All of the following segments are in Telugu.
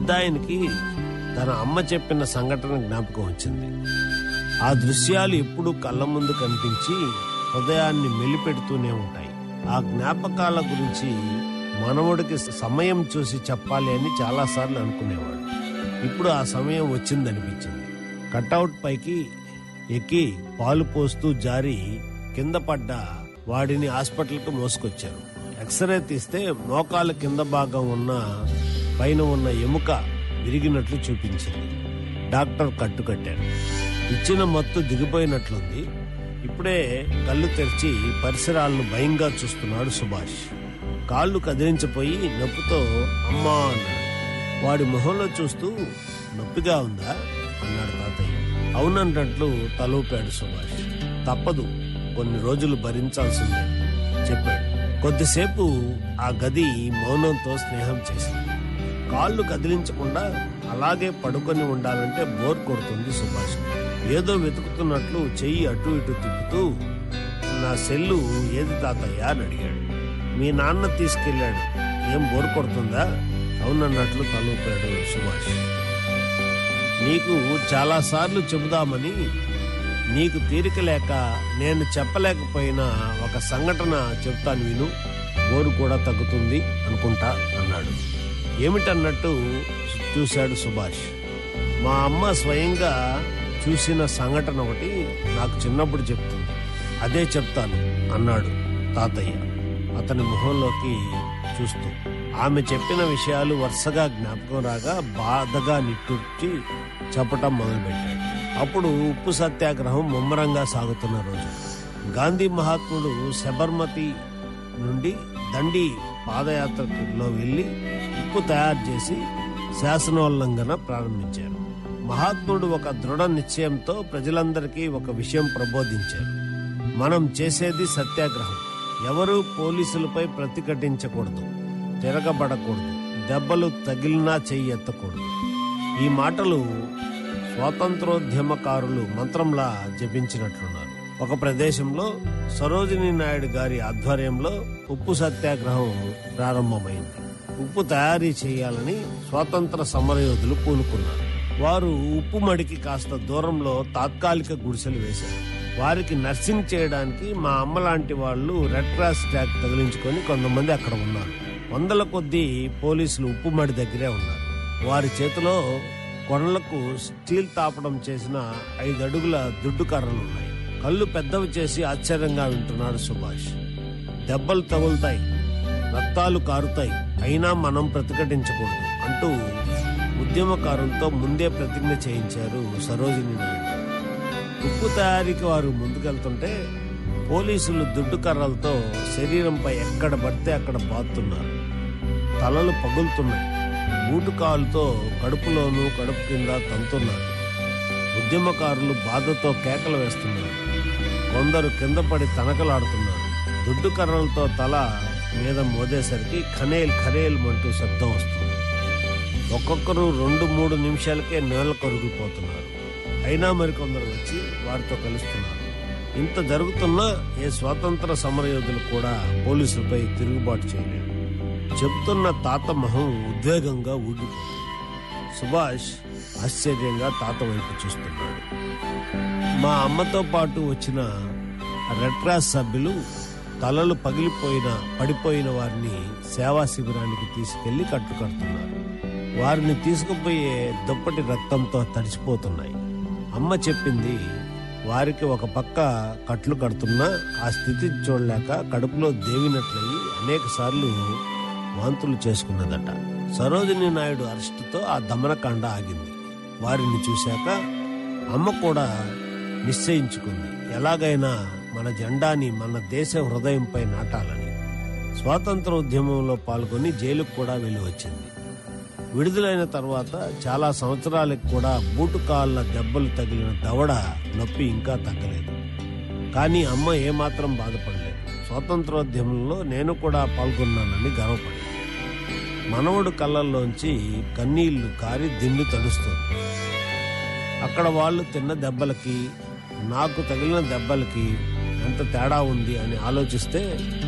పెద్దాయనకి తన అమ్మ చెప్పిన సంఘటన జ్ఞాపకం వచ్చింది ఆ దృశ్యాలు ఎప్పుడూ కళ్ళ ముందు కనిపించి హృదయాన్ని మెలిపెడుతూనే ఉంటాయి ఆ జ్ఞాపకాల గురించి మనవడికి సమయం చూసి చెప్పాలి అని చాలాసార్లు అనుకునేవాడు ఇప్పుడు ఆ సమయం వచ్చిందనిపించింది కటౌట్ పైకి ఎక్కి పాలు పోస్తూ జారి కింద పడ్డ వాడిని హాస్పిటల్కి మోసుకొచ్చారు ఎక్స్రే తీస్తే మోకాలు కింద భాగం ఉన్న పైన ఉన్న ఎముక విరిగినట్లు చూపించింది డాక్టర్ కట్టుకట్టారు ఇచ్చిన మత్తు దిగిపోయినట్లుంది ఇప్పుడే కళ్ళు తెరిచి పరిసరాలను భయంగా చూస్తున్నాడు సుభాష్ కాళ్ళు కదిలించిపోయి నొప్పితో అమ్మా అన్నాడు వాడి మొహంలో చూస్తూ నొప్పిగా ఉందా అన్నాడు తాతయ్య అవునన్నట్లు తలూపాడు సుభాష్ తప్పదు కొన్ని రోజులు భరించాల్సిందే చెప్పాడు కొద్దిసేపు ఆ గది మౌనంతో స్నేహం చేసింది కాళ్ళు కదిలించకుండా అలాగే పడుకొని ఉండాలంటే బోర్ కొడుతుంది సుభాష్ ఏదో వెతుకుతున్నట్లు చెయ్యి అటు ఇటు తిప్పుతూ నా సెల్లు ఏది తాతయ్య అని అడిగాడు మీ నాన్న తీసుకెళ్ళాడు ఏం బోర్ కొడుతుందా అవునన్నట్లు తలూపాడు సుభాష్ నీకు చాలాసార్లు చెబుదామని నీకు తీరిక లేక నేను చెప్పలేకపోయినా ఒక సంఘటన చెప్తాను విను బోరు కూడా తగ్గుతుంది అనుకుంటా అన్నాడు ఏమిటన్నట్టు చూశాడు సుభాష్ మా అమ్మ స్వయంగా చూసిన సంఘటన ఒకటి నాకు చిన్నప్పుడు చెప్తుంది అదే చెప్తాను అన్నాడు తాతయ్య అతని మొహంలోకి చూస్తూ ఆమె చెప్పిన విషయాలు వరుసగా జ్ఞాపకం రాగా బాధగా నిట్టూర్చి చెప్పటం మొదలుపెట్టాడు అప్పుడు ఉప్పు సత్యాగ్రహం ముమ్మరంగా సాగుతున్న రోజు గాంధీ మహాత్ముడు శబర్మతి నుండి దండి పాదయాత్రలో వెళ్లి ఉప్పు తయారు చేసి శాసనోల్లంఘన ప్రారంభించారు మహాత్ముడు ఒక దృఢ నిశ్చయంతో ప్రజలందరికీ ఒక విషయం ప్రబోధించారు మనం చేసేది సత్యాగ్రహం ఎవరూ పోలీసులపై ప్రతిఘటించకూడదు తిరగబడకూడదు దెబ్బలు తగిలినా చెయ్యి ఎత్తకూడదు ఈ మాటలు స్వాతంత్రోద్యమకారులు మంత్రంలా జపించినట్లున్నారు ఒక ప్రదేశంలో సరోజిని నాయుడు గారి ఆధ్వర్యంలో ఉప్పు సత్యాగ్రహం ప్రారంభమైంది ఉప్పు తయారీ చేయాలని స్వాతంత్ర సమరయోధులు పూనుకున్నారు వారు ఉప్పు మడికి కాస్త దూరంలో తాత్కాలిక గుడిసెలు వేశారు వారికి నర్సింగ్ చేయడానికి మా అమ్మ లాంటి వాళ్ళు రెడ్ క్రాస్ ట్యాగ్ తగిలించుకొని కొంతమంది అక్కడ ఉన్నారు వందల కొద్దీ పోలీసులు ఉప్పు మడి దగ్గరే ఉన్నారు వారి చేతిలో కొనలకు స్టీల్ తాపడం చేసిన ఐదు అడుగుల దుడ్డు కర్రలు ఉన్నాయి కళ్ళు పెద్దవి చేసి ఆశ్చర్యంగా వింటున్నాడు సుభాష్ దెబ్బలు తగులుతాయి రక్తాలు కారుతాయి అయినా మనం ప్రతిఘటించకూడదు అంటూ ఉద్యమకారులతో ముందే ప్రతిజ్ఞ చేయించారు సరోజిని నాయుడు ఉప్పు తయారీకి వారు ముందుకెళ్తుంటే పోలీసులు దుడ్డు కర్రలతో శరీరంపై ఎక్కడ పడితే అక్కడ బాతున్నారు తలలు పగులుతున్నాయి బూటు కాలుతో కడుపులోనూ కడుపు కింద తంతున్నారు ఉద్యమకారులు బాధతో కేకలు వేస్తున్నారు కొందరు కింద పడి తనకలాడుతున్నారు దుడ్డు కర్రలతో తల మీద మోదేసరికి ఖనేల్ ఖనేల్ అంటూ శబ్దం వస్తుంది ఒక్కొక్కరు రెండు మూడు నిమిషాలకే నేల కరుగుపోతున్నారు అయినా మరికొందరు వచ్చి వారితో కలుస్తున్నారు ఇంత జరుగుతున్నా ఏ స్వాతంత్ర సమరయోధులు కూడా పోలీసులపై తిరుగుబాటు చేయలేరు చెప్తున్న తాత మొహం ఉద్వేగంగా ఊగిపోతుంది సుభాష్ ఆశ్చర్యంగా తాత వైపు చూస్తున్నాడు మా అమ్మతో పాటు వచ్చిన రెడ్ క్రాస్ సభ్యులు తలలు పగిలిపోయిన పడిపోయిన వారిని సేవా శిబిరానికి తీసుకెళ్లి కట్టుకడుతున్నారు వారిని తీసుకుపోయే దుప్పటి రక్తంతో తడిసిపోతున్నాయి అమ్మ చెప్పింది వారికి ఒక పక్క కట్లు కడుతున్నా ఆ స్థితి చూడలేక కడుపులో దేవినట్లయి అనేక సార్లు వాంతులు చేసుకున్నదట సరోజిని నాయుడు అరెస్టుతో ఆ దమనకాండ ఆగింది వారిని చూశాక అమ్మ కూడా నిశ్చయించుకుంది ఎలాగైనా మన జెండాని మన దేశ హృదయంపై నాటాలని స్వాతంత్ర ఉద్యమంలో పాల్గొని జైలుకు కూడా వెళ్ళి వచ్చింది విడుదలైన తర్వాత చాలా సంవత్సరాలకు కూడా బూటు కాళ్ళ దెబ్బలు తగిలిన దవడ నొప్పి ఇంకా తగ్గలేదు కానీ అమ్మ ఏమాత్రం బాధపడలేదు స్వాతంత్రోద్యమంలో నేను కూడా పాల్గొన్నానని గర్వపడింది మనవడు కళ్ళల్లోంచి కన్నీళ్లు కారి దిండు తడుస్తుంది అక్కడ వాళ్ళు తిన్న దెబ్బలకి నాకు తగిలిన దెబ్బలకి ఎంత తేడా ఉంది అని ఆలోచిస్తే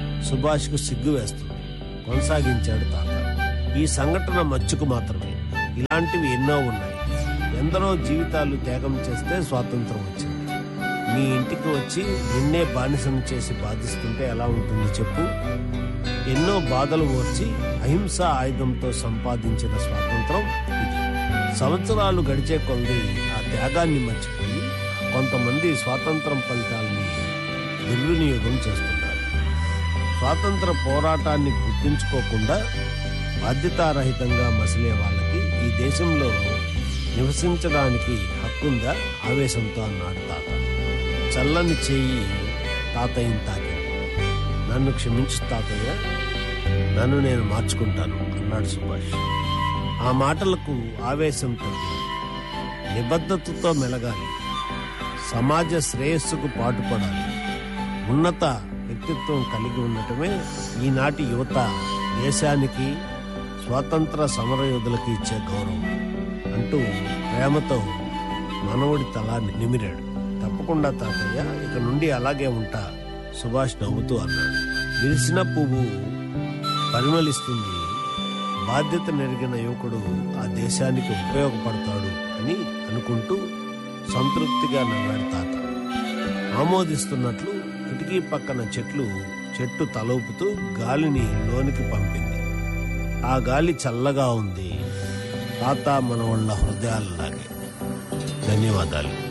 సుభాష్కు సిగ్గు వేస్తుంది కొనసాగించాడు తాత ఈ సంఘటన మచ్చుకు మాత్రమే ఇలాంటివి ఎన్నో ఉన్నాయి ఎందరో జీవితాలు త్యాగం చేస్తే స్వాతంత్రం వచ్చింది మీ ఇంటికి వచ్చి నిన్నే బానిసను చేసి బాధిస్తుంటే ఎలా ఉంటుంది చెప్పు ఎన్నో బాధలు ఓర్చి అహింస ఆయుధంతో సంపాదించిన స్వాతంత్రం ఇది సంవత్సరాలు గడిచే కొలది ఆ త్యాగాన్ని మర్చిపోయి కొంతమంది స్వాతంత్రం ఫలితాలని దుర్వినియోగం చేస్తున్నారు స్వాతంత్ర పోరాటాన్ని గుర్తించుకోకుండా బాధ్యతారహితంగా మసిలే వాళ్ళకి ఈ దేశంలో నివసించడానికి హక్కుందా ఆవేశంతో అన్నాడు తాత చల్లని చేయి తాతయ్యని తాకింది నన్ను క్షమించు తాతయ్య నన్ను నేను మార్చుకుంటాను అన్నాడు సుభాష్ ఆ మాటలకు ఆవేశం తగ్గింది నిబద్ధతతో మెలగాలి సమాజ శ్రేయస్సుకు పాటుపడాలి ఉన్నత వ్యక్తిత్వం కలిగి ఉండటమే ఈనాటి యువత దేశానికి స్వాతంత్ర సమరయోధులకు ఇచ్చే గౌరవం అంటూ ప్రేమతో మనవడి తల నిమిరాడు తప్పకుండా తాతయ్య ఇక నుండి అలాగే ఉంటా సుభాష్ నవ్వుతూ అన్నాడు విరిసిన పువ్వు పరిమళిస్తుంది బాధ్యత నెరిగిన యువకుడు ఆ దేశానికి ఉపయోగపడతాడు అని అనుకుంటూ సంతృప్తిగా నవ్వాడు తాత ఆమోదిస్తున్నట్లు కిటికీ పక్కన చెట్లు చెట్టు తలూపుతూ గాలిని లోనికి పంపింది ఆ గాలి చల్లగా ఉంది తాత మనవాళ్ళ హృదయాలలాగే ధన్యవాదాలు